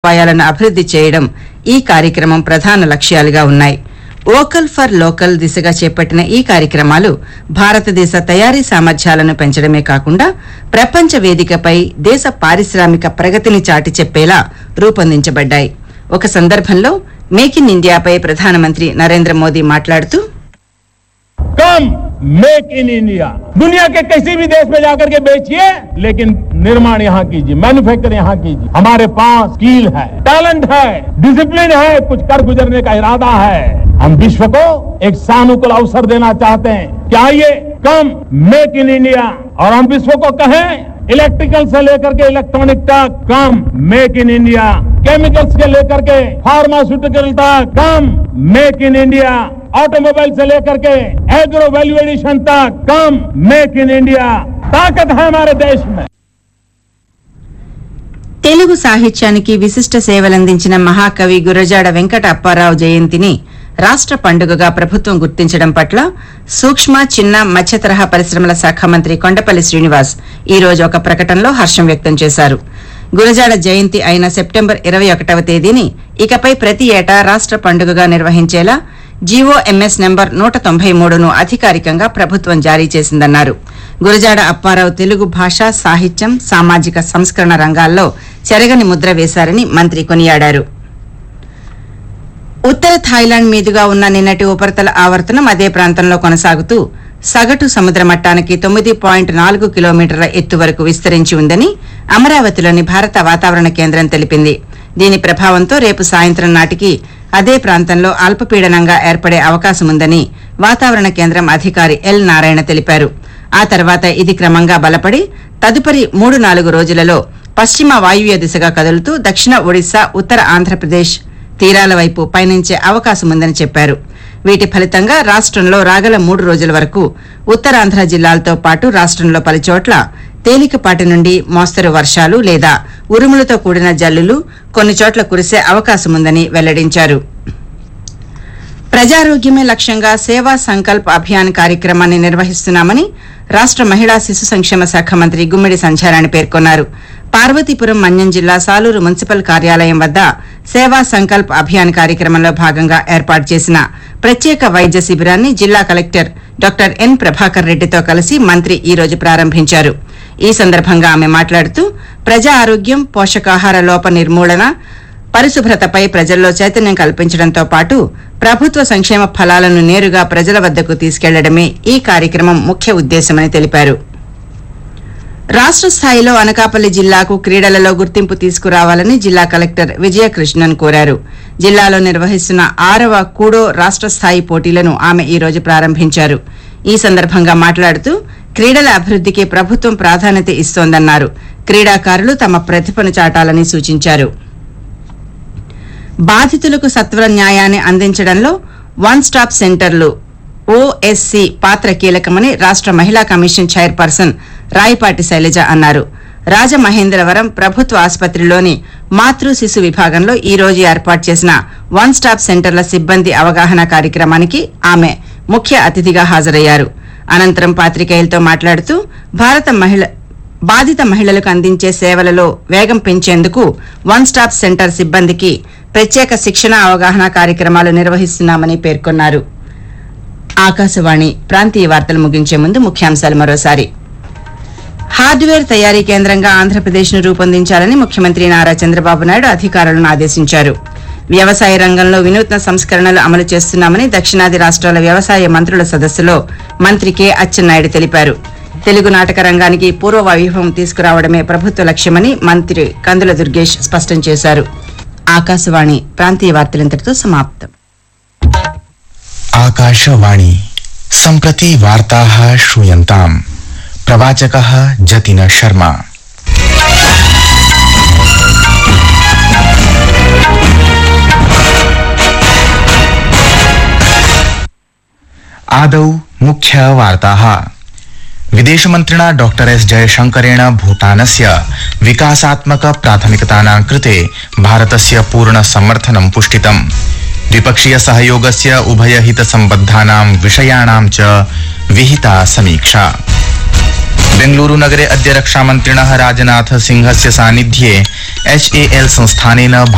సదుపాయాలను అభివృద్ది చేయడం ఈ కార్యక్రమం ప్రధాన లక్ష్యాలుగా ఉన్నాయి వోకల్ ఫర్ లోకల్ దిశగా చేపట్టిన ఈ కార్యక్రమాలు భారతదేశ తయారీ సామర్థ్యాలను పెంచడమే కాకుండా ప్రపంచ వేదికపై దేశ పారిశ్రామిక ప్రగతిని చాటి చెప్పేలా రూపొందించబడ్డాయి ఒక సందర్భంలో మేక్ ఇన్ ఇండియాపై ప్రధానమంత్రి నరేంద్ర మోదీ మాట్లాడుతూ कम मेक इन इंडिया दुनिया के किसी भी देश में जाकर के बेचिए लेकिन निर्माण यहाँ कीजिए मैन्युफैक्चर यहाँ कीजिए हमारे पास स्किल है टैलेंट है डिसिप्लिन है कुछ कर गुजरने का इरादा है हम विश्व को एक सानुकूल अवसर देना चाहते हैं क्या आइए कम मेक इन इंडिया और हम विश्व को कहें इलेक्ट्रिकल से लेकर के इलेक्ट्रॉनिक तक come make in India chemicals के लेकर के फार्मास्यूटिकल तक come make in India automobile से लेकर के एग्रो वैल्यू एडिशन तक कम मेक इन इंडिया ताकत है हमारे देश में తెలుగు సాహిత్యానికి విశిష్ట సేవలందించిన మహాకవి గురజాడ వెంకట అప్పారావు జయంతిని రాష్ట్ర పండుగగా ప్రభుత్వం గుర్తించడం పట్ల సూక్ష్మ చిన్న మధ్య తరహా పరిశ్రమల శాఖ మంత్రి కొండపల్లి శ్రీనివాస్ ఈ రోజు ఒక ప్రకటనలో హర్షం వ్యక్తం చేశారు గురజాడ జయంతి అయిన సెప్టెంబర్ ఇరవై ఒకటవ తేదీని ఇకపై ప్రతి ఏటా రాష్ట్ర పండుగగా నిర్వహించేలా జీఓఎంఎస్ నెంబర్ నూట తొంభై మూడును అధికారికంగా ప్రభుత్వం జారీ చేసిందన్నారు గురజాడ అప్పారావు తెలుగు భాష సాహిత్యం సామాజిక సంస్కరణ రంగాల్లో చెరగని ముద్ర వేశారని మంత్రి కొనియాడారు ఉత్తర థాయిలాండ్ మీదుగా ఉన్న నిన్నటి ఉపరితల ఆవర్తనం అదే ప్రాంతంలో కొనసాగుతూ సగటు సముద్ర మట్టానికి తొమ్మిది పాయింట్ నాలుగు కిలోమీటర్ల ఎత్తు వరకు విస్తరించి ఉందని అమరావతిలోని భారత వాతావరణ కేంద్రం తెలిపింది దీని ప్రభావంతో రేపు సాయంత్రం నాటికి అదే ప్రాంతంలో అల్పపీడనంగా ఏర్పడే అవకాశముందని వాతావరణ కేంద్రం అధికారి ఎల్ నారాయణ తెలిపారు ఆ తర్వాత ఇది క్రమంగా బలపడి తదుపరి మూడు నాలుగు రోజులలో పశ్చిమ వాయువ్య దిశగా కదులుతూ దక్షిణ ఒడిశా ఉత్తర ఆంధ్రప్రదేశ్ తీరాల వైపు పయనించే అవకాశముందని చెప్పారు వీటి ఫలితంగా రాష్ట్రంలో రాగల మూడు రోజుల వరకు ఉత్తరాంధ్ర జిల్లాలతో పాటు రాష్ట్రంలో పలుచోట్ల తేలికపాటి నుండి మోస్తరు వర్షాలు లేదా ఉరుములతో కూడిన జల్లులు కొన్ని చోట్ల కురిసే అవకాశముందని వెల్లడించారు ప్రజారోగ్యమే లక్ష్యంగా సేవా సంకల్ప్ అభియాన్ కార్యక్రమాన్ని నిర్వహిస్తున్నామని రాష్ట్ర మహిళా శిశు సంక్షేమ శాఖ మంత్రి గుమ్మిడి సంధ్యారాణి పేర్కొన్నారు పార్వతీపురం మన్యం జిల్లా సాలూరు మున్సిపల్ కార్యాలయం వద్ద సేవా సంకల్ప్ అభియాన్ కార్యక్రమంలో భాగంగా ఏర్పాటు చేసిన ప్రత్యేక వైద్య శిబిరాన్ని జిల్లా కలెక్టర్ డాక్టర్ ఎన్ ప్రభాకర్ రెడ్డితో కలిసి మంత్రి ఈ రోజు ప్రారంభించారు ఈ సందర్భంగా ఆమె మాట్లాడుతూ ప్రజా ఆరోగ్యం పోషకాహార లోప నిర్మూలన పరిశుభ్రతపై ప్రజల్లో చైతన్యం కల్పించడంతో పాటు ప్రభుత్వ సంక్షేమ ఫలాలను నేరుగా ప్రజల వద్దకు తీసుకెళ్లడమే ఈ కార్యక్రమం ముఖ్య ఉద్దేశమని తెలిపారు రాష్ట్ర స్థాయిలో అనకాపల్లి జిల్లాకు క్రీడలలో గుర్తింపు తీసుకురావాలని జిల్లా కలెక్టర్ విజయకృష్ణన్ కోరారు జిల్లాలో నిర్వహిస్తున్న ఆరవ కూడో రాష్ట్ర స్థాయి పోటీలను ఆమె ఈ రోజు ప్రారంభించారు ఈ సందర్భంగా మాట్లాడుతూ క్రీడల అభివృద్ధికి ప్రభుత్వం ప్రాధాన్యత ఇస్తోందన్నారు క్రీడాకారులు తమ ప్రతిభను చాటాలని సూచించారు బాధితులకు సత్వర న్యాయాన్ని అందించడంలో వన్ స్టాప్ సెంటర్లు ఓఎస్సీ పాత్ర కీలకమని రాష్ట్ర మహిళా కమిషన్ చైర్పర్సన్ రాయపాటి శైలజ అన్నారు రాజమహేంద్రవరం ప్రభుత్వ ఆసుపత్రిలోని మాతృ శిశు విభాగంలో ఈ రోజు ఏర్పాటు చేసిన వన్ స్టాప్ సెంటర్ల సిబ్బంది అవగాహన కార్యక్రమానికి ఆమె ముఖ్య అతిథిగా హాజరయ్యారు అనంతరం పాత్రికేయులతో మాట్లాడుతూ భారత మహిళ బాధిత మహిళలకు అందించే సేవలలో వేగం పెంచేందుకు వన్ స్టాప్ సెంటర్ సిబ్బందికి ప్రత్యేక శిక్షణ అవగాహన కార్యక్రమాలు నిర్వహిస్తున్నామని పేర్కొన్నారు ఆకాశవాణి ప్రాంతీయ వార్తలు ముగించే ముందు ముఖ్యాంశాలు మరోసారి హార్డ్వేర్ తయారీ కేంద్రంగా ఆంధ్రప్రదేశ్ను రూపొందించాలని ముఖ్యమంత్రి నారా చంద్రబాబు నాయుడు అధికారులను ఆదేశించారు వ్యవసాయ రంగంలో వినూత్న సంస్కరణలు అమలు చేస్తున్నామని దక్షిణాది రాష్ట్రాల వ్యవసాయ మంత్రుల సదస్సులో మంత్రి కె అచ్చెన్నాయుడు తెలిపారు తెలుగు నాటక రంగానికి పూర్వ వైభవం తీసుకురావడమే ప్రభుత్వ లక్ష్యమని మంత్రి కందుల దుర్గేష్ స్పష్టం చేశారు ఆకాశవాణి ప్రాంతీయ వార్తలింతటితో సమాప్తం आकाशवाणी सम्प्रति वार्ताः श्रूयन्ताम् प्रवाचकः जतिन शर्मा आदौ मुख्यवार्ताः विदेशमन्त्रिणा डॉक्टर एस जयशंकरेण भूटानस्य विकासात्मक प्राथमिकतानां कृते भारतस्य पूर्ण समर्थनं पुष्टितम् द्विपक्षीय सहयोगस्य उभयहितसम्बद्धानां विषयाणां च विहिता समीक्षा बेंगलुरु नगरे अद्य रक्षामन्त्रिणः राजनाथ सिंहस्य सान्निध्ये एचएएल संस्थानेन